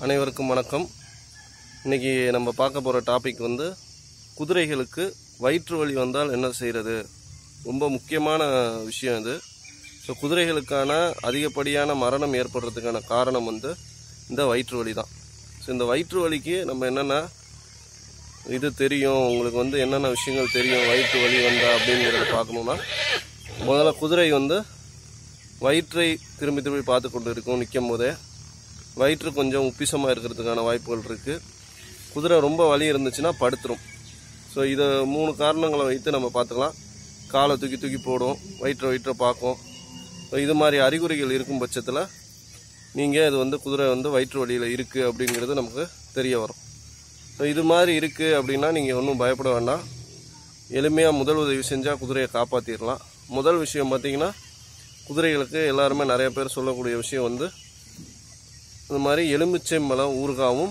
அனைவருக்கும் வணக்கம் இன்னைக்கு நம்ம பார்க்க போகிற டாபிக் வந்து குதிரைகளுக்கு வயிற்று வலி வந்தால் என்ன செய்கிறது ரொம்ப முக்கியமான விஷயம் இது ஸோ குதிரைகளுக்கான அதிகப்படியான மரணம் ஏற்படுறதுக்கான காரணம் வந்து இந்த வயிற்று வலி தான் ஸோ இந்த வயிற்று வலிக்கு நம்ம என்னென்ன இது தெரியும் உங்களுக்கு வந்து என்னென்ன விஷயங்கள் தெரியும் வயிற்று வலி வந்தா அப்படிங்கிறத பார்க்கணுன்னா முதல்ல குதிரை வந்து வயிற்றை திரும்பி திரும்பி பார்த்து கொண்டு இருக்கும் நிற்கும் போதே வயிற்று கொஞ்சம் உப்பிசமாக இருக்கிறதுக்கான வாய்ப்புகள் இருக்குது குதிரை ரொம்ப வலி இருந்துச்சுன்னா படுத்துரும் ஸோ இதை மூணு காரணங்களை வைத்து நம்ம பார்த்துக்கலாம் காலை தூக்கி தூக்கி போடும் வயிற்றை வயிற்றை பார்க்கும் ஸோ இது மாதிரி அறிகுறிகள் இருக்கும் பட்சத்தில் நீங்கள் இது வந்து குதிரை வந்து வயிற்று வலியில் இருக்குது அப்படிங்கிறது நமக்கு தெரிய வரும் ஸோ இது மாதிரி இருக்குது அப்படின்னா நீங்கள் ஒன்றும் பயப்பட வேண்டாம் எளிமையாக முதல் உதவி செஞ்சால் குதிரையை காப்பாற்றிடலாம் முதல் விஷயம் பார்த்தீங்கன்னா குதிரைகளுக்கு எல்லாருமே நிறைய பேர் சொல்லக்கூடிய விஷயம் வந்து இந்த மாதிரி எலுமிச்சை மலம் ஊறுகாவும்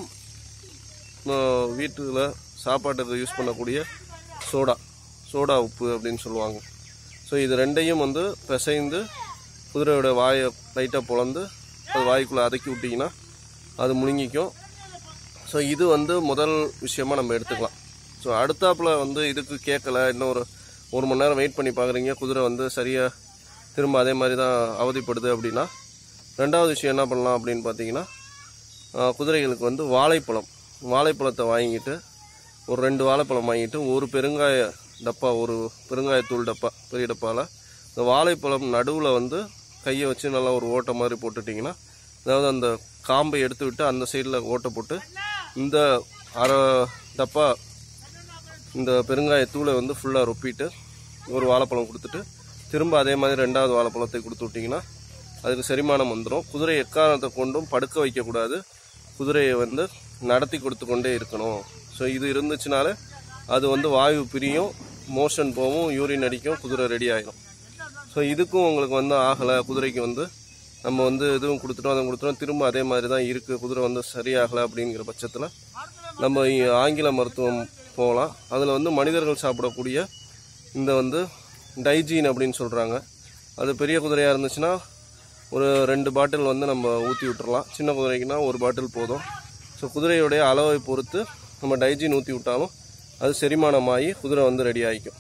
வீட்டில் சாப்பாட்டுக்கு யூஸ் பண்ணக்கூடிய சோடா சோடா உப்பு அப்படின்னு சொல்லுவாங்க ஸோ இது ரெண்டையும் வந்து பிசைந்து குதிரையோட வாயை லைட்டாக பொளந்து அது வாய்க்குள்ளே அதக்கி விட்டிங்கன்னா அது முழுங்கிக்கும் ஸோ இது வந்து முதல் விஷயமா நம்ம எடுத்துக்கலாம் ஸோ அடுத்தாப்புல வந்து இதுக்கு கேட்கல இன்னும் ஒரு ஒரு மணி நேரம் வெயிட் பண்ணி பார்க்குறீங்க குதிரை வந்து சரியாக திரும்ப அதே மாதிரி தான் அவதிப்படுது அப்படின்னா ரெண்டாவது விஷயம் என்ன பண்ணலாம் அப்படின்னு பார்த்தீங்கன்னா ஆஹ், குதிரைகளுக்கு வந்து வாழைப்பழம் வாழைப்பழத்தை வாங்கிட்டு ஒரு ரெண்டு வாழைப்பழம் வாங்கிட்டு ஒரு பெருங்காய டப்பா ஒரு பெருங்காயத்தூள் டப்பா பெரிய டப்பாவில் இந்த வாழைப்பழம் நடுவில் வந்து கையை வச்சு நல்லா ஒரு ஓட்டை மாதிரி போட்டுட்டிங்கன்னா அதாவது அந்த காம்பை எடுத்து விட்டு அந்த சைடில் ஓட்டை போட்டு இந்த அரை டப்பா இந்த பெருங்காயத்தூளை வந்து ஃபுல்லாக ரொப்பிட்டு ஒரு வாழைப்பழம் கொடுத்துட்டு திரும்ப அதே மாதிரி ரெண்டாவது வாழைப்பழத்தை கொடுத்து விட்டிங்கன்னா அதுக்கு செரிமானம் வந்துடும் குதிரை எக்காரணத்தை கொண்டும் படுக்க வைக்கக்கூடாது குதிரையை வந்து நடத்தி கொடுத்து கொண்டே இருக்கணும் ஸோ இது இருந்துச்சுனாலே அது வந்து வாயு பிரியும் மோஷன் போகும் யூரின் அடிக்கும் குதிரை ரெடி ஆகிடும் ஸோ இதுக்கும் உங்களுக்கு வந்து ஆகலை குதிரைக்கு வந்து நம்ம வந்து இதுவும் கொடுத்துட்டோம் அதுவும் கொடுத்துட்டோம் திரும்ப அதே மாதிரி தான் இருக்குது குதிரை வந்து சரியாகலை அப்படிங்கிற பட்சத்தில் நம்ம இ- ஆங்கில மருத்துவம் போகலாம் அதில் வந்து மனிதர்கள் சாப்பிடக்கூடிய இந்த வந்து டைஜீன் அப்படின்னு சொல்கிறாங்க அது பெரிய குதிரையாக இருந்துச்சுன்னா ஒரு ரெண்டு பாட்டில் வந்து நம்ம ஊற்றி விட்டுறலாம் சின்ன குதிரைக்குன்னா ஒரு பாட்டில் போதும் ஸோ குதிரையுடைய அளவை பொறுத்து நம்ம டைஜீன் ஊற்றி விட்டாலும் அது செரிமானமாகி குதிரை வந்து ரெடி ஆகிக்கும்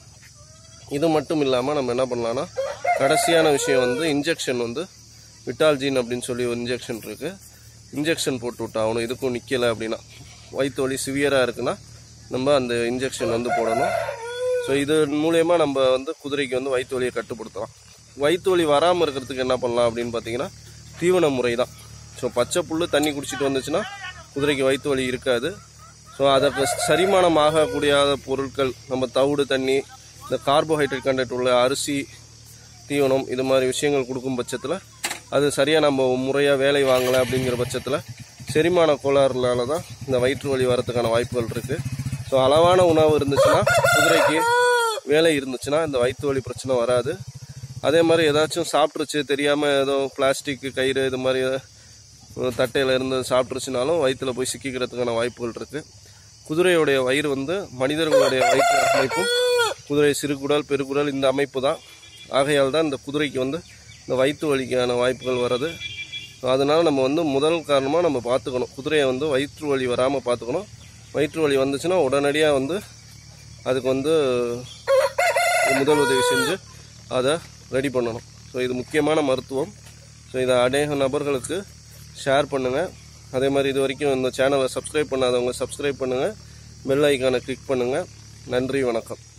இது மட்டும் இல்லாமல் நம்ம என்ன பண்ணலாம்னா கடைசியான விஷயம் வந்து இன்ஜெக்ஷன் வந்து விட்டால்ஜின் அப்படின்னு சொல்லி ஒரு இன்ஜெக்ஷன் இருக்குது இன்ஜெக்ஷன் போட்டு விட்டாகணும் இதுக்கும் நிற்கலை அப்படின்னா வயிற்று வலி சிவியராக இருக்குன்னா நம்ம அந்த இன்ஜெக்ஷன் வந்து போடணும் ஸோ இது மூலயமா நம்ம வந்து குதிரைக்கு வந்து வயிற்று வலியை கட்டுப்படுத்தலாம் வயிற்று வலி வராமல் இருக்கிறதுக்கு என்ன பண்ணலாம் அப்படின்னு பார்த்தீங்கன்னா தீவன முறை தான் ஸோ பச்சை புல் தண்ணி குடிச்சிட்டு வந்துச்சுன்னா குதிரைக்கு வயிற்று வலி இருக்காது ஸோ அதற்கு சரிமானம் ஆகக்கூடிய பொருட்கள் நம்ம தவிடு தண்ணி இந்த கார்போஹைட்ரேட் கண்டென்ட் உள்ள அரிசி தீவனம் இது மாதிரி விஷயங்கள் கொடுக்கும் பட்சத்தில் அது சரியாக நம்ம முறையாக வேலை வாங்கலை அப்படிங்கிற பட்சத்தில் செரிமான கோளாறுனால தான் இந்த வயிற்று வலி வரதுக்கான வாய்ப்புகள் இருக்குது ஸோ அளவான உணவு இருந்துச்சுன்னா குதிரைக்கு வேலை இருந்துச்சுன்னா இந்த வயிற்று வலி பிரச்சனை வராது அதே மாதிரி ஏதாச்சும் சாப்பிட்ருச்சு தெரியாமல் ஏதோ பிளாஸ்டிக் கயிறு இது மாதிரி தட்டையில் இருந்து சாப்பிட்ருச்சுனாலும் வயிற்றுல போய் சிக்கிக்கிறதுக்கான வாய்ப்புகள் இருக்குது குதிரையுடைய வயிறு வந்து மனிதர்களுடைய வயிற்று அமைப்பும் குதிரை சிறுகுடல் பெருகுடல் இந்த அமைப்பு தான் ஆகையால் தான் இந்த குதிரைக்கு வந்து இந்த வயிற்று வலிக்கான வாய்ப்புகள் வருது அதனால நம்ம வந்து முதல் காரணமாக நம்ம பார்த்துக்கணும் குதிரையை வந்து வயிற்று வலி வராமல் பார்த்துக்கணும் வயிற்று வலி வந்துச்சுன்னா உடனடியாக வந்து அதுக்கு வந்து முதல் உதவி செஞ்சு அதை ரெடி பண்ணணும் ஸோ இது முக்கியமான மருத்துவம் ஸோ இதை அநேக நபர்களுக்கு ஷேர் பண்ணுங்கள் அதே மாதிரி இது வரைக்கும் இந்த சேனலை சப்ஸ்கிரைப் பண்ணாதவங்க சப்ஸ்கிரைப் பண்ணுங்கள் பெல் ஐக்கானை கிளிக் பண்ணுங்கள் நன்றி வணக்கம்